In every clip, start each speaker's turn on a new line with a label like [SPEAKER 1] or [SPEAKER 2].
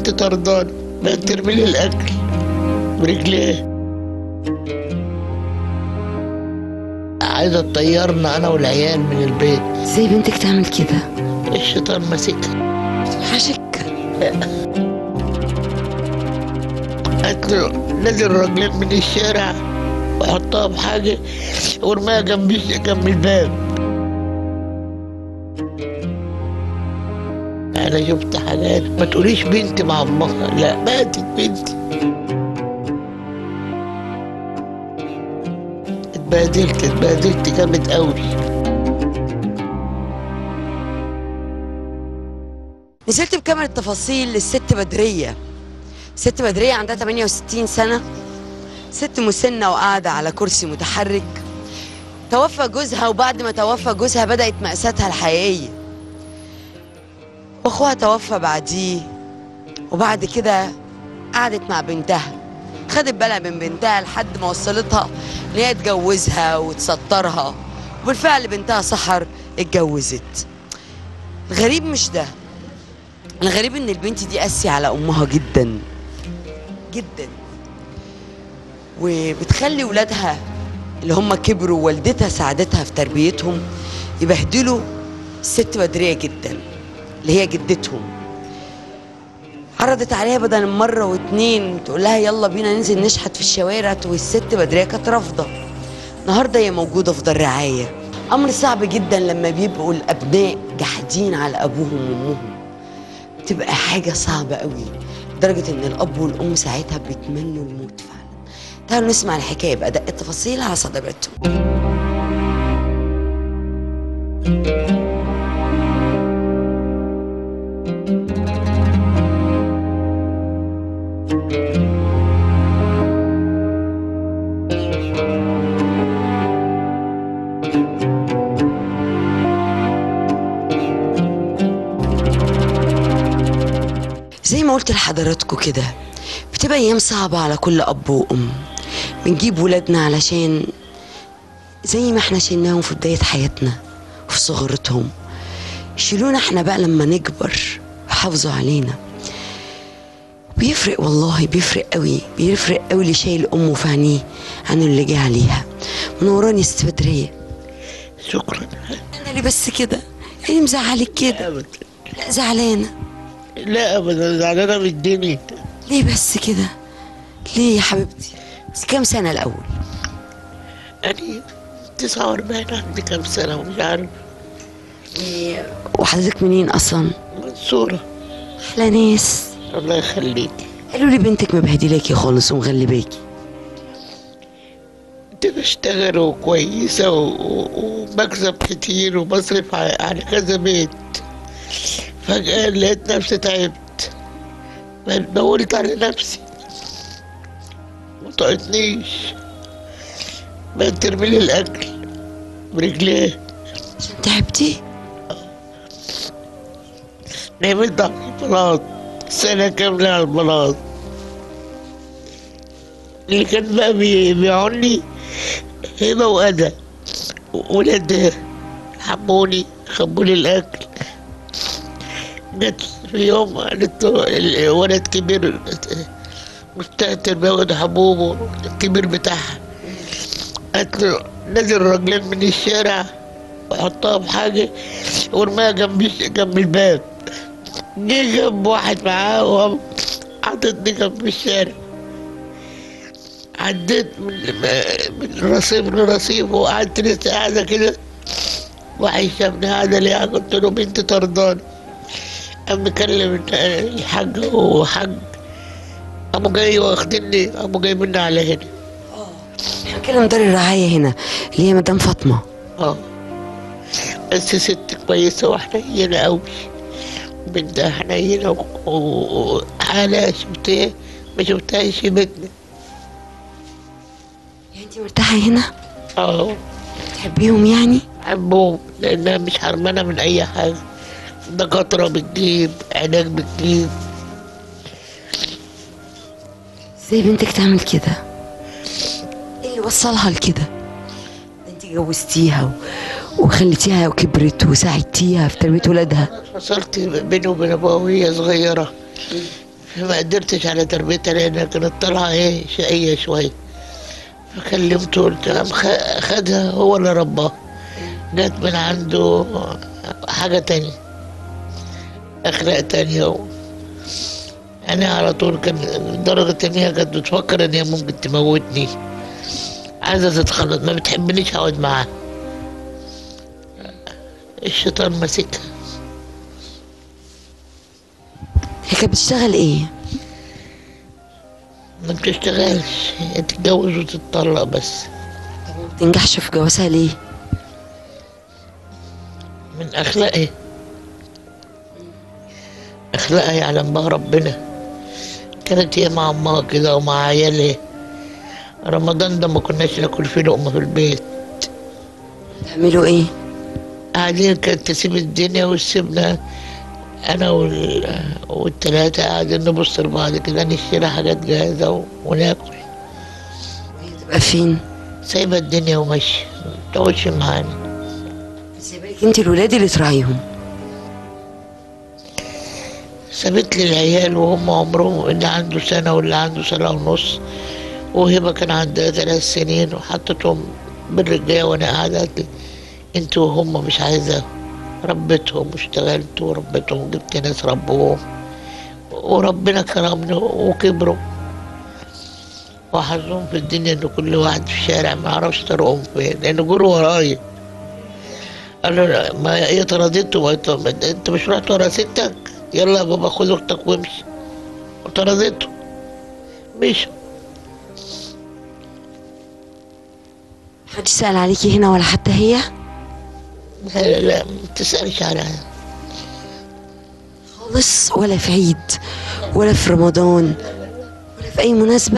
[SPEAKER 1] بنت طرداني بقت ترمي لي الاكل برجليها عايزه تطيرنا انا والعيال من البيت
[SPEAKER 2] ازاي بنتك تعمل كده
[SPEAKER 1] الشيطان ماسكها
[SPEAKER 2] حاشك
[SPEAKER 1] قالت له نزل الراجلين من الشارع وحطها بحاجه وارميها جنب جنب الباب انا شفت حاجات ما تقوليش بنتي مع امها لا ماتت بنتي اتبهدلت اتبهدلت جامد قوي
[SPEAKER 2] نزلت بكاميرا تفاصيل للست بدرية ست بدرية عندها 68 سنة ست مسنة وقاعدة على كرسي متحرك توفى جوزها وبعد ما توفى جوزها بدأت مأساتها الحقيقية واخوها توفى بعديه وبعد كده قعدت مع بنتها خدت بالها من بنتها لحد ما وصلتها ان هي تجوزها وتسطرها وبالفعل بنتها سحر اتجوزت الغريب مش ده الغريب ان البنت دي قاسية على امها جدا جدا وبتخلي ولادها اللي هم كبروا والدتها ساعدتها في تربيتهم يبهدلوا الست بدرية جدا اللي هي جدتهم عرضت عليها بدل مرة واتنين تقول لها يلا بينا ننزل نشحت في الشوارع والست بدرية كانت رافضة النهارده هي موجودة في دار رعاية أمر صعب جدا لما بيبقوا الأبناء جاحدين على أبوهم وأمهم بتبقى حاجة صعبة قوي لدرجة إن الأب والأم ساعتها بيتمنوا الموت فعلا تعالوا نسمع الحكاية بأدق التفاصيل على صدبته زي ما قلت لحضراتكم كده بتبقى ايام صعبة على كل اب وام بنجيب ولادنا علشان زي ما احنا شلناهم في بداية حياتنا وفي صغرتهم يشيلونا احنا بقى لما نكبر يحافظوا علينا بيفرق والله بيفرق قوي بيفرق قوي اللي شايل امه في عينيه عن اللي جه عليها منوراني يا ست بدرية
[SPEAKER 1] شكرا
[SPEAKER 2] انا ليه بس كده ايه مزعلك كده
[SPEAKER 1] ابدا
[SPEAKER 2] لا زعلانة
[SPEAKER 1] لا ابدا زعلانه من الدنيا
[SPEAKER 2] ليه بس كده ليه يا حبيبتي بس كام سنة الأول
[SPEAKER 1] يعني 49 عندي كام سنه ومش عارف
[SPEAKER 2] وحضرتك منين أصلا
[SPEAKER 1] منصوره
[SPEAKER 2] أحلى ناس
[SPEAKER 1] الله يخليكي
[SPEAKER 2] قالوا لي بنتك مبهدلاكي خالص ومغلباكي
[SPEAKER 1] كنت بشتغل وكويسة و- و- وبكسب كتير وبصرف ع- على كذا بيت فجأة لقيت نفسي تعبت دورت على نفسي مطقتنيش بقت ترمي لي الأكل برجليها
[SPEAKER 2] عشان تعبتي
[SPEAKER 1] نمت على البلاط سنة كاملة على البلاط اللي كان بقى بي- بيعني هبة وأدى ولاد حموني خبولي الأكل جت في يوم قالت له الولد كبير مستهتر بياخد حبوبه الكبير بتاعها قالت له نزل الراجلين من الشارع وحطها بحاجة وارميها جنب جنب الباب جه جنب واحد معاه وقام حاططني جنب الشارع عديت من من رصيف لرصيف وقعدت لسه قاعدة كده واحد شافني قاعدة ليه قلت له بنتي طرداني قام مكلم الحاج وحاج قاموا جاي واخديني قاموا جايبيني على هنا
[SPEAKER 2] احنا بنتكلم دار الرعاية هنا اللي هي مدام فاطمة
[SPEAKER 1] اه بس ست كويسة وحنينة أوي بنتها حنينة و- و- وحالة شفتها ما شفتهاش في بيتنا
[SPEAKER 2] يعني انت مرتاحة هنا
[SPEAKER 1] اه
[SPEAKER 2] تحبيهم يعني
[SPEAKER 1] بحبهم لأنها مش حرمانة من أي حاجة دكاترة بتجيب علاج بتجيب
[SPEAKER 2] ازاي بنتك تعمل كده ايه اللي وصلها لكده ده انت جوزتيها و... وخليتيها وكبرت وساعدتيها في تربية ولادها
[SPEAKER 1] فصلت بيني وبين أبوها وهي صغيرة فما قدرتش على تربيتها لأنها كانت طالعة إيه شقية شوية فكلمته قلت له خ- خدها هو اللي رباها جت من عنده حاجة تانية أخلاق تانية و... أنا على طول كان لدرجة إن هي كانت بتفكر إن هي ممكن تموتني عايزة تتخلص ما بتحبنيش أقعد معاها الشيطان ماسكها
[SPEAKER 2] هي كانت بتشتغل ايه
[SPEAKER 1] ما بتشتغلش هي تتجوز وتتطلق بس
[SPEAKER 2] ما تنجحش في جوازها ليه
[SPEAKER 1] من أخلاقها أخلاقها يعلم بها ربنا كانت هي مع أمها كده ومع عيالها رمضان ده ما كناش ناكل فيه لقمة في البيت
[SPEAKER 2] تعملوا ايه
[SPEAKER 1] قاعدين كانت تسيب الدنيا وتسيبنا أنا وال... والتلاتة قاعدين نبص لبعض كده نشتري حاجات جاهزة و... وناكل
[SPEAKER 2] تبقى فين
[SPEAKER 1] سايبة الدنيا وماشية متقعدش معانا
[SPEAKER 2] سيبك انت الولاد اللي تراعيهم
[SPEAKER 1] سابت لي العيال وهم عمرهم اللي عنده سنة واللي عنده سنة ونص وهبة كان عندها ثلاث سنين وحطتهم بالرجاية وأنا قاعدة قالت لي أنت وهم مش عايزة ربيتهم واشتغلت وربيتهم وجبت ناس ربوهم وربنا كرمني وكبروا وحظهم في الدنيا ان كل واحد في الشارع ما يعرفش طريقهم فين لان جروا ورايا قالوا لا، ما هي طردته ما انت انت مش رحت ورا ستك يلا يا بابا خد اختك وامشي وطردته مشي
[SPEAKER 2] محدش سأل عليكي هنا ولا حتى هي
[SPEAKER 1] لا لا لا ما تسألش عليها
[SPEAKER 2] خالص ولا في عيد ولا في رمضان ولا في اي مناسبة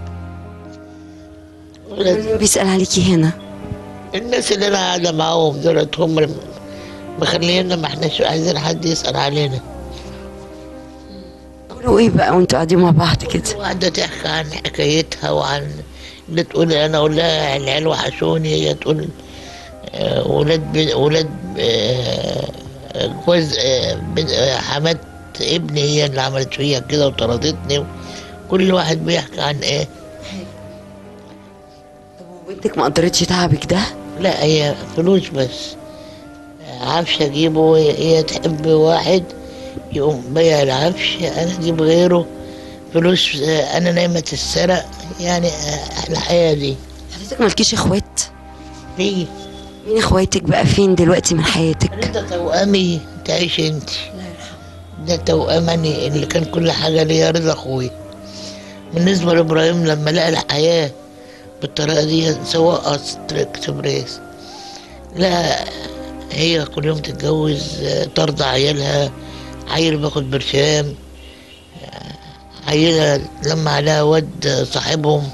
[SPEAKER 1] ولا
[SPEAKER 2] مين بيسأل عليكي هنا
[SPEAKER 1] الناس اللي انا قاعده معاهم دولت هم اللي مخلينا ما احناش عايزين حد يسأل علينا
[SPEAKER 2] قولوا ايه بقى وانتوا قاعدين مع بعض كده
[SPEAKER 1] واحدة تحكي عن حكايتها وعن اللي تقول انا اقول لها العيال وحشوني هي تقول آه، ولاد بن- ولاد آه، جوز آه، بن- آه، حمات ابني هي اللي عملت فيا كده وطردتني كل واحد بيحكي عن ايه
[SPEAKER 2] وبنتك ما قدرتش تعبك ده
[SPEAKER 1] لا هي فلوس بس عفش اجيبه هي هي تحب واحد يقوم بيع العفش انا اجيب غيره فلوس آه، انا نايمة السرق يعني آه، الحياة دي
[SPEAKER 2] حضرتك مالكيش اخوات
[SPEAKER 1] في
[SPEAKER 2] مين اخواتك بقى فين دلوقتي من حياتك
[SPEAKER 1] ده توأمي تعيش انت ده توأمني اللي كان كل حاجة ليا رضا اخوي بالنسبة لابراهيم لما لقى الحياة بالطريقة دي سواء قصر اكسبريس لا هي كل يوم تتجوز آه، ترضى عيالها عيل باخد برشام آه، عيلة لما عليها واد صاحبهم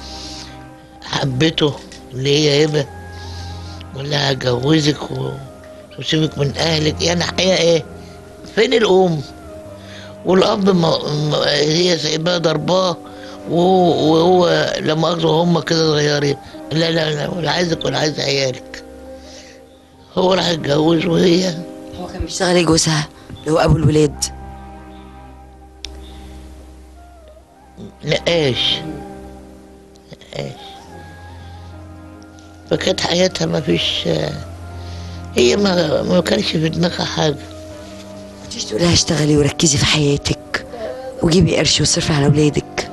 [SPEAKER 1] حبته اللي هي هبه ولا هجوزك و- وسيبك من اهلك يعني حقيقة ايه فين الام والاب ما ما- هي سايباه ضرباه وهو وهو لما اخذوا هم كده صغيرين لا لا لا ولا عايزك ولا عايز عيالك هو راح يتجوز وهي
[SPEAKER 2] هو كان بيشتغل ايه جوزها اللي هو ابو الولاد
[SPEAKER 1] نقاش نقاش فكانت حياتها ما فيش هي ما ما كانش في دماغها حاجه
[SPEAKER 2] كنتيش تقولي لها اشتغلي وركزي في حياتك وجيبي قرش وصرفي على اولادك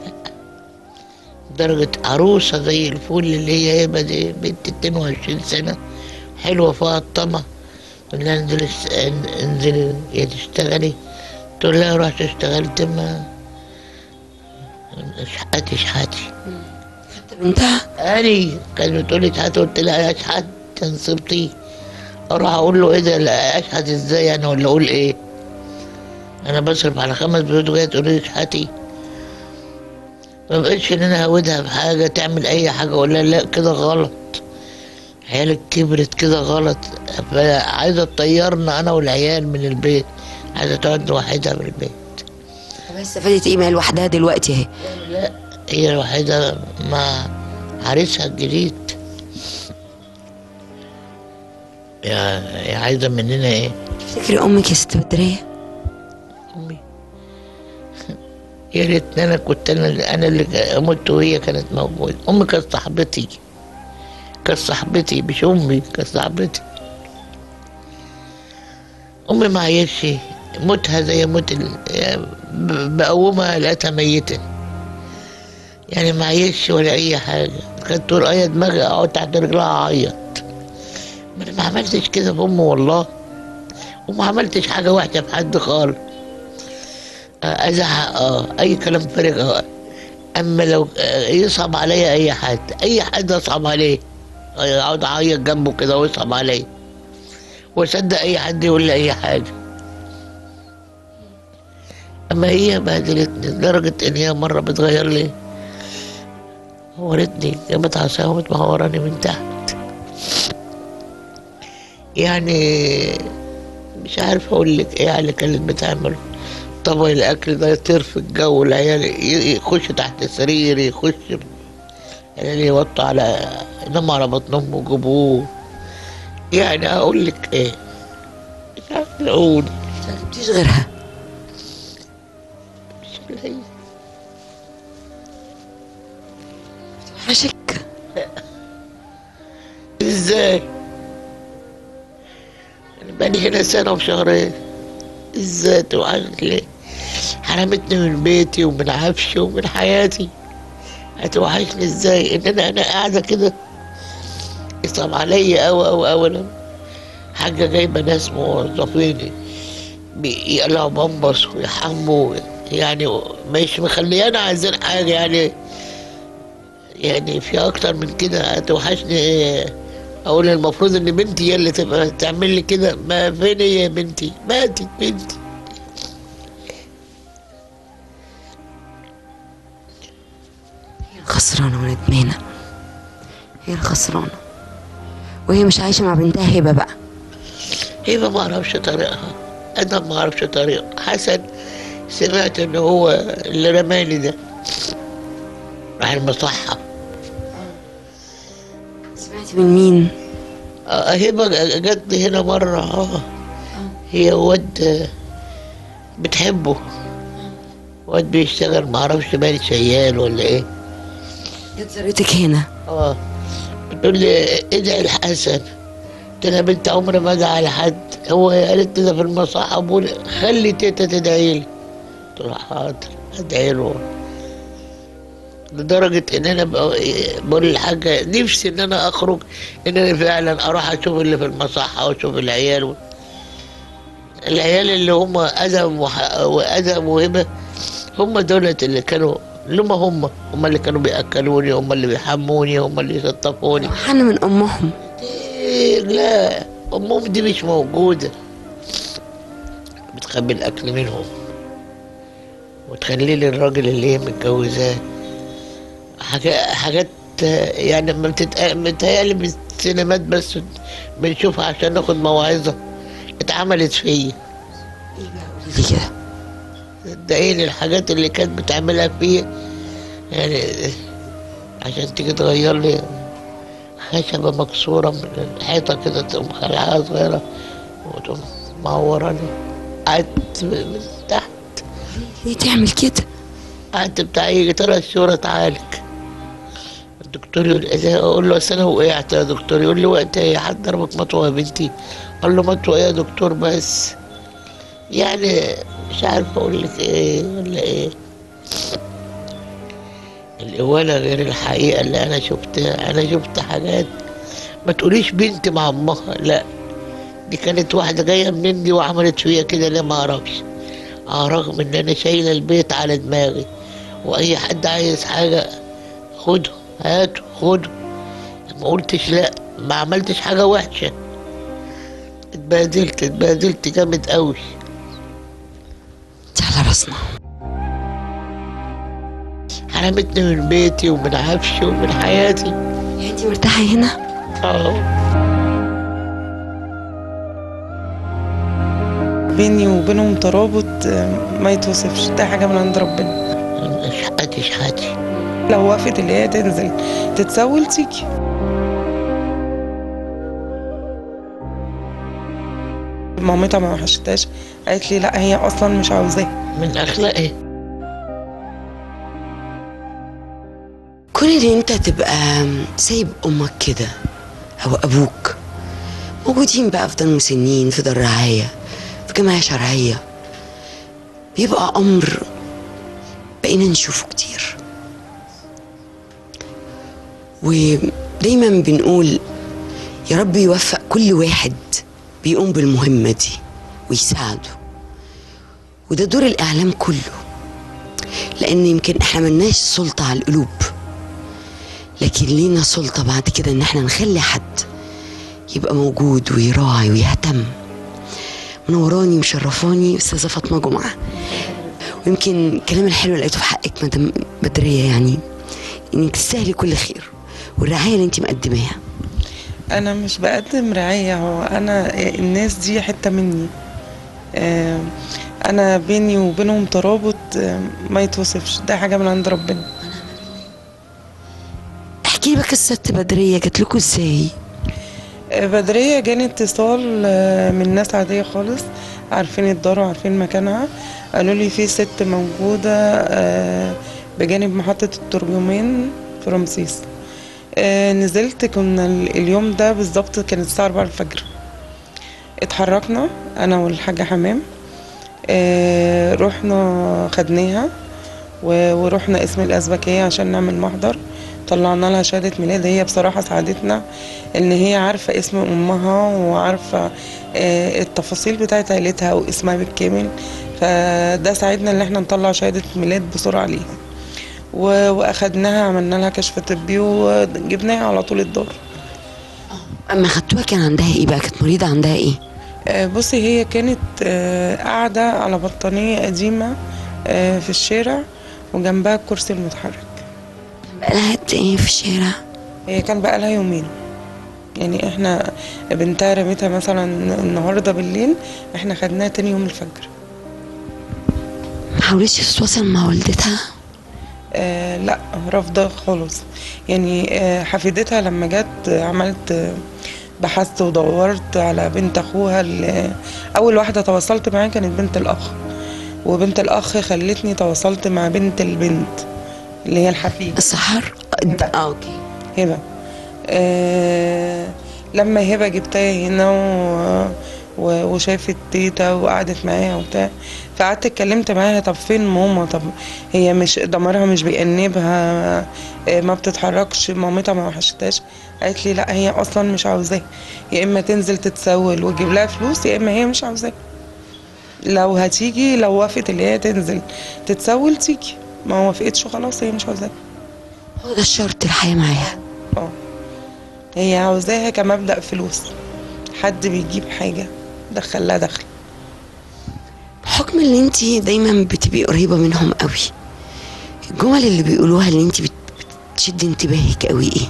[SPEAKER 1] درجة عروسة زي الفل اللي هي هبة دي بنت 22 سنة حلوة فيها الطمع تقول لها انزلي اس- ان- انزلي يا تشتغلي تقول لها رحت اشتغلت ما شحاتي شحاتي
[SPEAKER 2] حتى بنتها
[SPEAKER 1] أني كانت بتقول لي اشحات قلت لها اشحات تنصبتي اروح اقول له ايه ده لا اشحت ازاي يعني ولا اقول ايه انا بصرف على خمس بيوت وهي تقول لي اشحتي ما بقتش ان انا هودها بحاجه تعمل اي حاجه ولا لا كده غلط عيالك كبرت كده غلط عايزه تطيرنا انا والعيال من البيت عايزه تقعد لوحدها في البيت
[SPEAKER 2] طب هي استفادت ايه ما هي لوحدها دلوقتي اهي
[SPEAKER 1] لا هي الوحيدة مع عريسها الجديد يا يا عايزة مننا ايه
[SPEAKER 2] تفتكري امك يا ست بدريه
[SPEAKER 1] أمي يا ريتني انا كنت انا اللي انا اللي مت وهي كانت موجوده امي كانت صاحبتي كانت صاحبتي مش امي كانت صاحبتي امي ما عيش موتها زي موت ال- يعني ب- بقومها لقيتها ميته يعني ما عيش ولا اي حاجه كانت تقول اي دماغي اقعد تحت رجلها اعيط ما انا ما عملتش كده في امي والله وما عملتش حاجه وحشه في حد خالص آه، ازعق اه اي كلام فارغ اه اما لو آه، يصعب عليا اي حد اي حد يصعب عليه آه، اقعد اعيط جنبه كده ويصعب عليا واصدق اي حد يقول لي اي حاجه اما هي بهدلتني لدرجه ان هي مره بتغير لي ورتني جابت عصايه وقامت مهوراني من تحت يعني مش عارف اقول لك ايه على اللي كانت بتعمله طبق الاكل ده يطير في الجو العيال ي- يخش تحت السرير يخش العيال يوطوا على يناموا على بطنهم ويجيبوه يعني اقول لك ايه مش عارف اقول
[SPEAKER 2] ما جبتيش غيرها
[SPEAKER 1] مش هي.
[SPEAKER 2] وحشك
[SPEAKER 1] ازاي انا بقالي هنا سنه وشهرين ازاي توحشني ليه حرمتني من بيتي ومن عفشي ومن حياتي هتوحشني ازاي ان انا انا قاعده كده يصعب عليا اوي اوي اوي لما حاجه جايبه ناس موظفين يقلعوا بامبس ويحموا يعني مش مخليانا عايزين حاجه يعني يعني في اكتر من كده هتوحشني إيه؟ اقول المفروض ان بنتي هي اللي تبقى تعمل لي كده ما فين هي يا بنتي ماتت بنتي
[SPEAKER 2] هي الخسرانة وندمانة هي الخسرانة وهي مش عايشة مع بنتها هبة بقى
[SPEAKER 1] هبه ما اعرفش طريقها انا ما اعرفش طريقها حسن سمعت ان هو اللي رماني ده راح المصحة
[SPEAKER 2] سمعتي من مين؟
[SPEAKER 1] آه، هبه جت هنا مره اه هي واد آه، بتحبه واد بيشتغل ما اعرفش باين شيال ولا ايه
[SPEAKER 2] جت زارتك هنا
[SPEAKER 1] اه بتقول لي ادعي الحسن قلت لها بنت عمري ما ادعي على حد هو قالت لي ده في المصحة بقول خلي تيتا تدعي لي قلت لها حاضر ادعي له لدرجة ان انا بقى- بقول للحاجة نفسي ان انا اخرج ان انا فعلا اروح اشوف اللي في المصحة واشوف العيال و... العيال اللي هم ادم وح... وادم وهبة هم دولت اللي كانوا اللي هم هم هم اللي كانوا بياكلوني هم اللي بيحموني هم اللي يشطفوني
[SPEAKER 2] حن من أمهم
[SPEAKER 1] إيه لا امهم دي مش موجوده بتخبي الاكل منهم وتخلي لي الراجل اللي هي متجوزاه حاجات حاجات يعني لما بتتق- متهيألي من السينمات بس بنشوفها عشان ناخد موعظة اتعملت فيا
[SPEAKER 2] قولي كده
[SPEAKER 1] صدقيني الحاجات اللي كانت بتعملها فيا يعني عشان تيجي تغير لي خشبة مكسورة من الحيطة كده تقوم خلعها صغيرة وتقوم معوراني قعدت من تحت
[SPEAKER 2] ليه تعمل كده؟
[SPEAKER 1] قعدت بتاع يجي ثلاث شهور اتعالج الدكتور يقول إيه اقول له أصل انا وقعت يا دكتور يقول لي وقت ايه حد ضربك مطوه يا بنتي اقول له مطوه ايه يا دكتور بس يعني مش عارف اقول لك ايه ولا ايه الإوالة غير الحقيقة اللي أنا شفتها أنا شفت حاجات ما تقوليش بنت مع أمها لا دي كانت واحدة جاية من دي وعملت فيا كده ليه ما أعرفش آه رغم إن أنا شايلة البيت على دماغي وأي حد عايز حاجة خده هاته خده ما قلتش لا ما عملتش حاجة وحشة اتبهدلت اتبهدلت جامد قوي
[SPEAKER 2] انت على راسنا
[SPEAKER 1] حرمتني من بيتي ومن عفشي ومن حياتي
[SPEAKER 2] يعني انت مرتاحة هنا؟
[SPEAKER 1] اه
[SPEAKER 3] بيني وبينهم ترابط آه، ما يتوصفش ده حاجة من عند ربنا
[SPEAKER 1] شحاتي شحاتي
[SPEAKER 3] لو وافت اللي هي تنزل تتسول تيجي مامتها ما وحشتهاش قالت لي لا هي اصلا مش عاوزاه
[SPEAKER 1] من اخلاقي
[SPEAKER 2] كون ان انت تبقى سايب امك كده او ابوك موجودين بقى في دار مسنين في دار رعاية في جمعية شرعية بيبقى امر بقينا نشوفه كتير ودايما بنقول يا رب يوفق كل واحد بيقوم بالمهمة دي ويساعده وده دور الإعلام كله لأن يمكن إحنا ملناش سلطة على القلوب لكن لينا سلطة بعد كده إن إحنا نخلي حد يبقى موجود ويراعي ويهتم منوراني ومشرفاني أستاذة فاطمة جمعة ويمكن الكلام الحلو اللي لقيته في حقك مدام بدرية يعني إنك تستاهلي كل خير والرعاية اللي أنت مقدماها
[SPEAKER 3] انا مش بقدم رعاية هو انا الناس دي حتة مني آه، انا بيني وبينهم ترابط آه، ما يتوصفش ده حاجة من عند ربنا
[SPEAKER 2] احكي لي بقى قصة بدرية جات لكم ازاي؟
[SPEAKER 3] آه، بدرية جاني اتصال آه، من ناس عادية خالص عارفين الدار وعارفين مكانها قالوا لي في ست موجودة آه، بجانب محطة الترجمان في رمسيس آه، نزلت كنا ال- اليوم ده بالظبط كانت الساعة 4 الفجر اتحركنا انا والحاجة حمام آه، رحنا خدناها و- ورحنا اسم الأزبكية عشان نعمل محضر طلعنا لها شهادة ميلاد هي بصراحة ساعدتنا ان هي عارفة اسم امها وعارفة آه، التفاصيل بتاعت عيلتها واسمها بالكامل فده ساعدنا ان احنا نطلع شهادة ميلاد بسرعة ليها و- واخدناها عملنا لها كشف طبي وجبناها على طول الدار
[SPEAKER 2] اما خدتوها كان عندها ايه بقى؟ كانت مريضة عندها ايه؟
[SPEAKER 3] آه، بصي هي كانت آه، قاعدة على بطانية قديمة آه، في الشارع وجنبها الكرسي المتحرك
[SPEAKER 2] بقالها قد ايه في الشارع؟
[SPEAKER 3] هي كان بقى لها يومين يعني احنا بنتها رميتها مثلا النهارده بالليل احنا خدناها تاني يوم الفجر
[SPEAKER 2] ما حاولتش تتواصل مع والدتها؟
[SPEAKER 3] آه لا رافضة خالص يعني آه حفيدتها لما جت آه، عملت آه، بحثت ودورت على بنت اخوها اللي اول واحدة تواصلت معاها كانت بنت الاخ وبنت الاخ خلتني تواصلت مع بنت البنت اللي هي الحفيد
[SPEAKER 2] السحر؟
[SPEAKER 3] هبة.
[SPEAKER 2] اه اوكي
[SPEAKER 3] هبة آه لما هبة جبتها هنا و... و... وشافت تيتا وقعدت معاها وبتاع فقعدت اتكلمت معاها طب فين ماما طب هي مش ضميرها مش بيأنبها آه ما بتتحركش مامتها ما وحشتهاش قالت لي لا هي اصلا مش عاوزاها يا اما تنزل تتسول وتجيب لها فلوس يا اما هي مش عاوزاها لو هتيجي لو وافقت اللي هي تنزل تتسول تيجي ما وافقتش خلاص هي مش عاوزاها
[SPEAKER 2] هو ده الشرط الحياة معاها
[SPEAKER 3] اه هي عاوزاها كمبدأ فلوس حد بيجيب حاجة دخل لها دخل
[SPEAKER 2] بحكم ان انت دايما بتبقي قريبة منهم قوي الجمل اللي بيقولوها اللي انت بت- بتشد انتباهك قوي ايه؟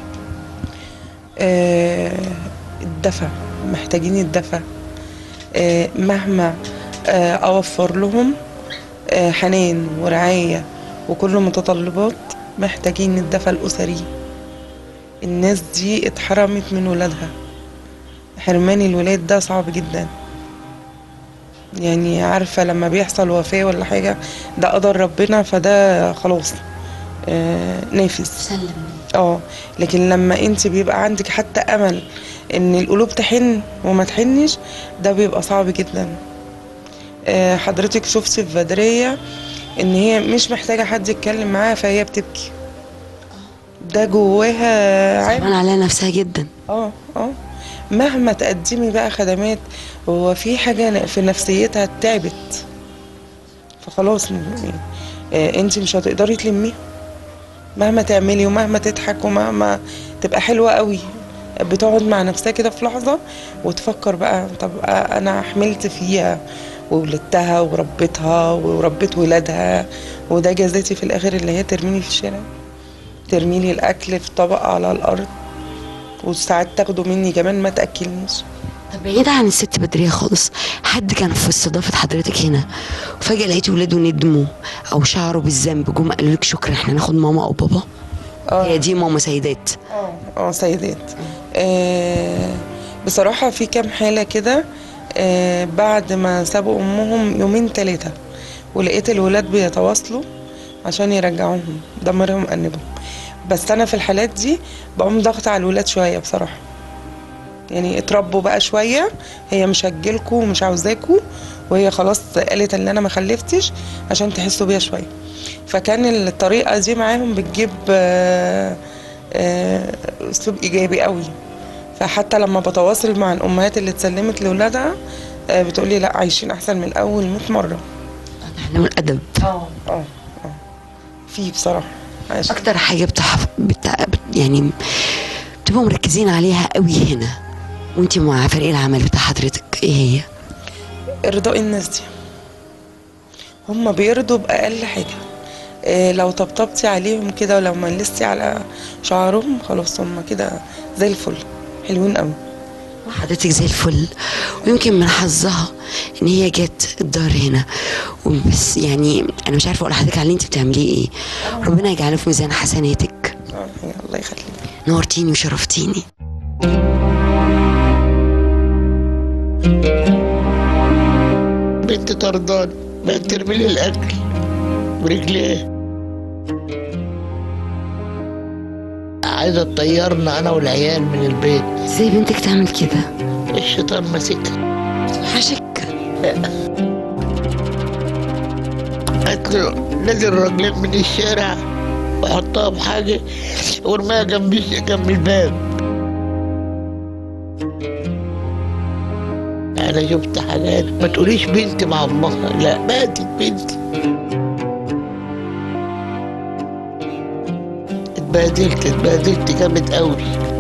[SPEAKER 3] آه الدفع محتاجين الدفع آه مهما آه أوفر لهم آه حنان ورعاية وكل متطلبات محتاجين الدفع الأسري الناس دي اتحرمت من ولادها حرمان الولاد ده صعب جدا يعني عارفة لما بيحصل وفاة ولا حاجة ده قدر ربنا فده خلاص آه نافذ
[SPEAKER 2] سلم
[SPEAKER 3] اه لكن لما انت بيبقى عندك حتى امل ان القلوب تحن وما تحنش ده بيبقى صعب جدا آه، حضرتك شفتي في بدرية ان هي مش محتاجة حد يتكلم معاها فهي بتبكي ده جواها عامل
[SPEAKER 2] صعبان عليها نفسها جدا
[SPEAKER 3] اه اه مهما تقدمي بقى خدمات هو في حاجة في نفسيتها تعبت فخلاص آه انت مش هتقدري تلميها مهما تعملي ومهما تضحك ومهما تبقى حلوة قوي بتقعد مع نفسها كده في لحظة وتفكر بقى طب آه، انا حملت فيها وولدتها وربيتها وربيت ولادها وده جزاتي في الاخر اللي هي ترميني في الشارع ترميلي الاكل في طبق على الارض وساعات تاخده مني كمان ما تاكلنيش
[SPEAKER 2] طب بعيدة عن الست بدرية خالص حد كان في استضافة حضرتك هنا وفجأة لقيتي ولاده ندموا أو شعروا بالذنب جم قالوا لك شكرا احنا ناخد ماما أو بابا هي دي ماما سيدات
[SPEAKER 3] اه اه سيدات آه بصراحة في كام حالة كده آه بعد ما سابوا أمهم يومين تلاتة ولقيت الولاد بيتواصلوا عشان يرجعوهم ضميرهم أنبهم بس انا في الحالات دي بقوم ضغط على الولاد شويه بصراحه يعني اتربوا بقى شويه هي مش هتجيلكوا ومش عاوزاكوا وهي خلاص قالت ان انا ما خلفتش عشان تحسوا بيها شويه فكان الطريقه دي معاهم بتجيب آه، آه، اسلوب ايجابي قوي فحتى لما بتواصل مع الامهات اللي اتسلمت لاولادها آه، بتقولي لا عايشين احسن من الاول 100 مره
[SPEAKER 2] تعلموا الادب
[SPEAKER 3] اه اه اه في بصراحه عايشين.
[SPEAKER 2] اكتر حاجه بتحف... بتع... بت- يعني بتبقوا مركزين عليها قوي هنا وانت مع فريق العمل بتاع حضرتك ايه هي
[SPEAKER 3] ارضاء الناس دي هم بيرضوا بأقل حاجة إيه لو طبطبتي عليهم كده ولو ملستي على شعرهم خلاص هم كده زي الفل حلوين قوي
[SPEAKER 2] حضرتك زي الفل ويمكن من حظها ان هي جت الدار هنا وبس يعني انا مش عارفه اقول لحضرتك على اللي انت بتعمليه ايه ربنا يجعله في ميزان حسناتك
[SPEAKER 3] آه، الله يخليك
[SPEAKER 2] نورتيني وشرفتيني
[SPEAKER 1] بنت طردان بقت ترمي لي الاكل برجليها عايزه تطيرنا انا والعيال من البيت
[SPEAKER 2] ازاي بنتك تعمل كده
[SPEAKER 1] الشيطان ماسكها
[SPEAKER 2] حشك
[SPEAKER 1] قالت له نزل راجلين من الشارع وحطها بحاجه وارميها جنب جنب الباب انا شفت حاجات ما تقوليش بنتي مع امها لا ماتت بنتي اتبهدلت اتبهدلت جامد قوي